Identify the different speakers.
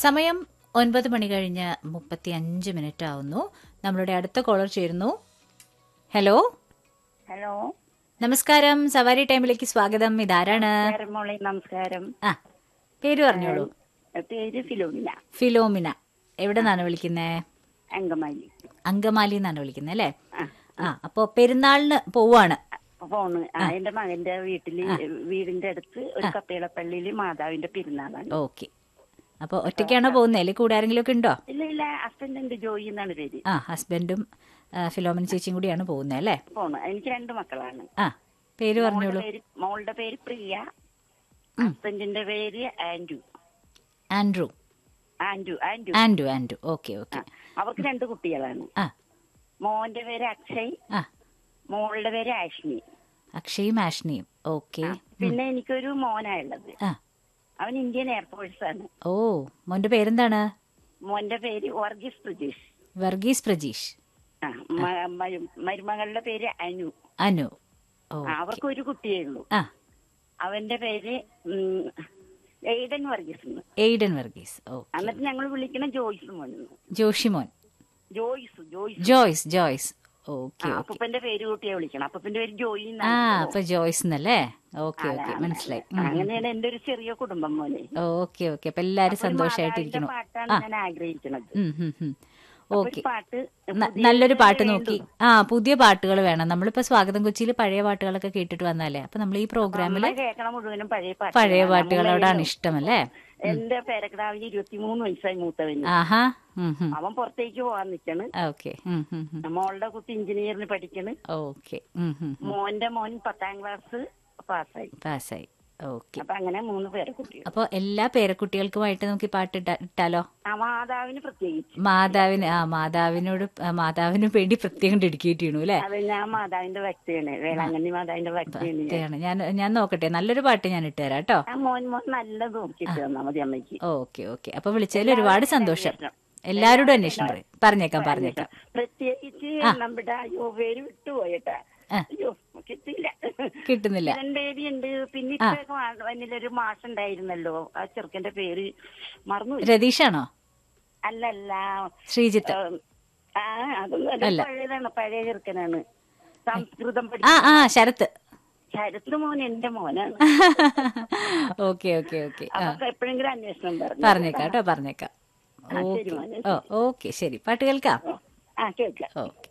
Speaker 1: സമയം ഒൻപത് മണി കഴിഞ്ഞ് മുപ്പത്തി അഞ്ച് മിനിറ്റ് ആവുന്നു നമ്മളുടെ അടുത്ത കോളർ ചേരുന്നു ഹലോ
Speaker 2: ഹലോ
Speaker 1: നമസ്കാരം സവാരി ടൈമിലേക്ക് സ്വാഗതം ഇതാരാണ്
Speaker 2: നമസ്കാരം മോളെ നമസ്കാരം
Speaker 1: ആ പേര് പറഞ്ഞോളൂ
Speaker 2: പേര് ഫിലോമിന
Speaker 1: ഫിലോമിന എവിടെ നിന്നാണ് വിളിക്കുന്നേ
Speaker 2: അങ്കമാലി
Speaker 1: അങ്കമാലി എന്നാണ് വിളിക്കുന്നത് അല്ലേ
Speaker 2: ആ.
Speaker 1: ആ അപ്പോ പെരുന്നാളിന് പോവാണ്
Speaker 2: ഫോണ് ആ, എന്റെ മകന്റെ വീട്ടില് വീടിന്റെ അടുത്ത് ഒരു കപ്പേളപ്പള്ളിയില് മാതാവിന്റെ പെരുന്നാളാണ്
Speaker 1: ഓക്കെ അപ്പൊ ഒറ്റയ്ക്കാണോ പോകുന്നത് അല്ലെങ്കിൽ കൂടെ ആരെങ്കിലും ഒക്കെ ഉണ്ടോ
Speaker 2: ഇല്ല ഇല്ല ഹസ്ബൻഡ് ഉണ്ട് ജോയി എന്നാണ് പേര്
Speaker 1: ആ ഹസ്ബൻഡും ആ, ഫിലോമിന ചേച്ചിയും കൂടിയാണ് പോകുന്നത് അല്ലേ
Speaker 2: ഫോണ് എനിക്ക് രണ്ട് മക്കളാണ്
Speaker 1: ആ പേര്
Speaker 2: മോളുടെ
Speaker 1: പറഞ്ഞോളൂ
Speaker 2: പേര് മോളുടെ പേര് പ്രിയ ഹസ്ബൻഡിന്റെ പേര് Andrew
Speaker 1: Andrew
Speaker 2: Andrew Andrew
Speaker 1: Andrew Andrew okay okay
Speaker 2: അവർക്ക് രണ്ട് കുട്ടികളാണ്
Speaker 1: ആ
Speaker 2: മോന്റെ പേര് അക്ഷയ്
Speaker 1: ആ
Speaker 2: മോളുടെ പേര് ആഷ്മി
Speaker 1: അക്ഷയും ആഷ്നിയും ഓക്കെ
Speaker 2: പിന്നെ എനിക്കൊരു മോനായുള്ളത്
Speaker 1: ആ
Speaker 2: അവൻ ഇന്ത്യൻ എയർഫോഴ്സ് ആണ്
Speaker 1: ഓ മോന്റെ പേരെന്താണ്
Speaker 2: മോന്റെ പേര് വർഗീസ് പ്രജീഷ്
Speaker 1: വർഗീസ് പ്രജീഷ്
Speaker 2: ആ മ- മരു- മരുമകളുടെ പേര് അനു
Speaker 1: അനു ഓ
Speaker 2: ആ, അവർക്ക് ഒരു കുട്ടിയേ ഉള്ളൂ
Speaker 1: ആ
Speaker 2: അവന്റെ പേര് ഉം, എയ്ഡൻ വർഗീസ് എന്ന്.
Speaker 1: എയ്ഡൻ വർഗീസ് ഓ
Speaker 2: എന്നിട്ട് ഞങ്ങൾ വിളിക്കണ ജോയ്സ് മോനെന്ന്
Speaker 1: ജോഷിമോൻ
Speaker 2: Joyce Joyce
Speaker 1: Joyce Joyce okay
Speaker 2: ആ, അപ്പൂപ്പന്റെ പേര് കൂട്ടിയാ വിളിക്കണം അപ്പൂപ്പന്റെ പേര് ജോയി
Speaker 1: ആ
Speaker 2: എന്നാണ്
Speaker 1: അപ്പൊ ജോയ്സ് എന്നല്ലേ ഓക്കെ ഓക്കെ മനസ്സിലായി ഉം.
Speaker 2: അങ്ങനെയാണ് എന്റെ ഒരു ചെറിയ കുടുംബം മോനെ
Speaker 1: ഓക്കെ ഓക്കെ അപ്പൊ എല്ലാരും
Speaker 2: അപ്പൊ ഒരു
Speaker 1: സന്തോഷായിട്ടിരിക്കണു
Speaker 2: മാതാവിന്റെ പാട്ടാണ് ഞാൻ ആഗ്രഹിക്കുന്നത്
Speaker 1: ഉം, ഉം, ഉം.
Speaker 2: അപ്പൊ ഒരു
Speaker 1: ഓക്കെ
Speaker 2: പാട്ട്
Speaker 1: ന-
Speaker 2: പുതിയ
Speaker 1: നല്ലൊരു പാട്ട്
Speaker 2: വേണ്ടു.
Speaker 1: നോക്കി ആ പുതിയ പാട്ടുകൾ വേണം നമ്മളിപ്പോ സ്വാഗതം കൊച്ചിയിൽ പഴയ പാട്ടുകളൊക്കെ കേട്ടിട്ട് വന്നല്ലേ അപ്പൊ നമ്മൾ ഈ പ്രോഗ്രാമില്
Speaker 2: അമ്മ കേൾക്കണ മുഴുവനും പഴയ പാട്ട്
Speaker 1: പഴയ പാട്ടുകളോടാണ് ഇഷ്ടമല്ലേ
Speaker 2: എന്റെ പേരക്കിടാവിന് ഇരുപത്തിമൂന്ന് വയസ്സായി മൂത്തവന്
Speaker 1: ആഹാ ഉം, ഉം.
Speaker 2: അവൻ പുറത്തേക്ക് പോവാൻ നിൽക്കണ്
Speaker 1: ഓക്കെ ഉം, ഉം, ഉം.
Speaker 2: മോളുടെ കുട്ടി എഞ്ചിനീയറിന് പഠിക്കണ്
Speaker 1: ഓക്കെ ഉം, ഉം, ഉം.
Speaker 2: മോന്റെ മോൻ പത്താം ക്ലാസ് പാസ്സായി
Speaker 1: പാസ്സായി ഓക്കെ
Speaker 2: അപ്പൊ അങ്ങനെ മൂന്ന് പേരെ കുട്ടികൾ
Speaker 1: അപ്പൊ എല്ലാ പേരക്കുട്ടികൾക്കുമായിട്ട് നമുക്ക് ഈ പാട്ട് ഇട്ടാ- ഇട്ടാലോ
Speaker 2: ആ മാതാവിന് പ്രത്യേകിച്ച്
Speaker 1: മാതാവിന് ആ മാതാവിനോട് ആ, മാതാവിന് വേണ്ടി പ്രത്യേകം ഡെഡിക്കേറ്റ് ചെയ്യണു അല്ലേ
Speaker 2: അത് ഞാൻ മാതാവിന്റെ ഭക്തിയാണ് വേളാങ്കണ്ണി മാതാവിന്റെ ഭക്തിയാണ് ഞാൻ.
Speaker 1: ഇതാണ്. ഞാൻ ഞാൻ നോക്കട്ടെ നല്ലൊരു പാട്ട് ഞാൻ ഇട്ടുതരാം കേട്ടോ
Speaker 2: ആ മോൻ മോൻ നല്ലത് നോക്കിട്ട് തന്നാ മതി അമ്മയ്ക്ക്
Speaker 1: ഓക്കെ ഓക്കെ അപ്പൊ വിളിച്ചതിൽ ഒരുപാട് സന്തോഷം എല്ലാവരോടും അന്വേഷണം പറയും പറഞ്ഞേക്കാം പറഞ്ഞേക്കാം
Speaker 2: പ്രത്യേകിച്ച് നമ്മുടെ അയ്യോ പേര് വിട്ടുപോയിട്ടാ
Speaker 1: ആ.
Speaker 2: അയ്യോ കിട്ടിയില്ല
Speaker 1: കിട്ടുന്നില്ല
Speaker 2: കിരൺ ബേബി ഉണ്ട് പിന്നെ ഇപ്പൊ വന്നിലൊരു മാസം ഉണ്ടായിരുന്നല്ലോ ആ ചെറുക്കന്റെ പേര് മറന്നു
Speaker 1: രതീഷാണോ
Speaker 2: അല്ലല്ല
Speaker 1: ശ്രീജിത്ത്
Speaker 2: ഉം, ആ അതൊന്നും അല്ല പഴയതാണ് പഴയ ചെറുക്കനാണ് സംസ്കൃതം
Speaker 1: ആ
Speaker 2: പഠിച്ച
Speaker 1: ആ ശരത്ത്
Speaker 2: ശരത്ത് മോൻ എന്റെ മോനാണ്
Speaker 1: ഓക്കെ ഓക്കെ ഓക്കെ ആ
Speaker 2: അപ്പൊ എപ്പോഴെങ്കിലും അന്വേഷണം പറഞ്ഞു
Speaker 1: പറഞ്ഞേക്കാം കേട്ടോ പറഞ്ഞേക്കാം
Speaker 2: ആ, ശരി
Speaker 1: ഓക്കെ
Speaker 2: മോനെ
Speaker 1: ഓ ഓക്കെ ശരി പാട്ട് കേൾക്കാം
Speaker 2: ആ കേൾക്കാം
Speaker 1: ഓക്കെ